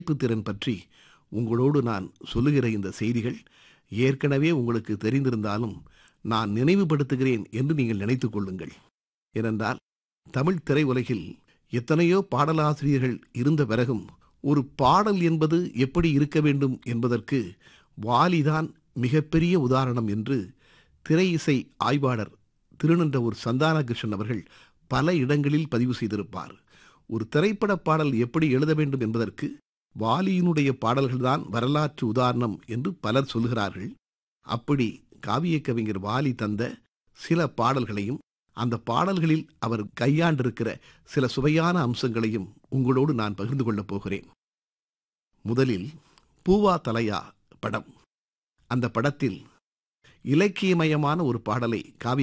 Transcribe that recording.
திறன் பற்றி உங்களோடு நான் சொல்லுகிற இந்த செய்திகள் ஏற்கனவே உங்களுக்கு தெரிந்திருந்தாலும் நான் நினைவுபடுத்துகிறேன் என்று நீங்கள் நினைத்துக் கொள்ளுங்கள் ஏனென்றால் தமிழ் திரையுலகில் எத்தனையோ பாடலாசிரியர்கள் இருந்த பிறகும் ஒரு பாடல் என்பது எப்படி இருக்க வேண்டும் என்பதற்கு வாலிதான் மிகப்பெரிய உதாரணம் என்று திரை இசை ஆய்வாளர் திருநன்றவூர் சந்தானகிருஷ்ணன் அவர்கள் பல இடங்களில் பதிவு செய்திருப்பார் ஒரு திரைப்பட பாடல் எப்படி எழுத வேண்டும் என்பதற்கு வாலியினுடைய பாடல்கள்தான் வரலாற்று உதாரணம் என்று பலர் சொல்கிறார்கள் அப்படி காவிய கவிஞர் வாலி தந்த சில பாடல்களையும் அந்த பாடல்களில் அவர் கையாண்டிருக்கிற சில சுவையான அம்சங்களையும் உங்களோடு நான் பகிர்ந்து கொள்ளப் போகிறேன் முதலில் பூவா தலையா படம் அந்த படத்தில் இலக்கியமயமான ஒரு பாடலை காவி